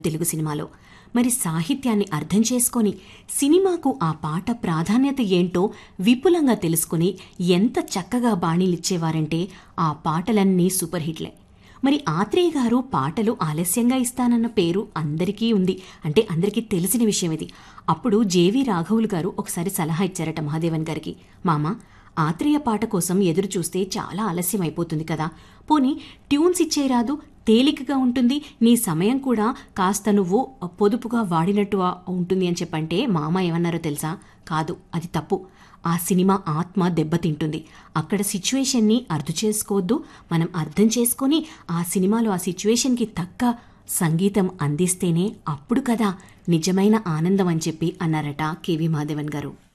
తెలుగు సినిమాలో మరి సాహిత్యాన్ని అర్థం చేసుకొని సినిమాకు ఆ పాట ప్రాధాన్యత ఏంటో విపులంగా తెలుసుకుని ఎంత చక్కగా బాణీలిచ్చేవారంటే ఆ పాటలన్నీ సూపర్ హిట్లే మరి ఆత్రేయ గారు పాటలు ఆలస్యంగా ఇస్తానన్న పేరు అందరికీ ఉంది అంటే అందరికీ తెలిసిన విషయం ఇది అప్పుడు జేవి రాఘవులు గారు ఒకసారి సలహా ఇచ్చారట మహాదేవన్ గారికి మామ ఆత్రేయ పాట కోసం ఎదురు చూస్తే చాలా ఆలస్యం అయిపోతుంది కదా పోనీ ట్యూన్స్ ఇచ్చేరాదు తేలికగా ఉంటుంది నీ సమయం కూడా కాస్త నువ్వు పొదుపుగా వాడినట్టు ఉంటుంది అని చెప్పంటే మామ ఏమన్నారో తెలుసా కాదు అది తప్పు ఆ సినిమా ఆత్మ దెబ్బతింటుంది అక్కడ సిచ్యువేషన్ని అర్థం చేసుకోవద్దు మనం అర్థం చేసుకొని ఆ సినిమాలో ఆ సిచ్యువేషన్కి తగ్గ సంగీతం అందిస్తేనే అప్పుడు కదా నిజమైన ఆనందం అని చెప్పి అన్నారట కేవి మాధవన్ గారు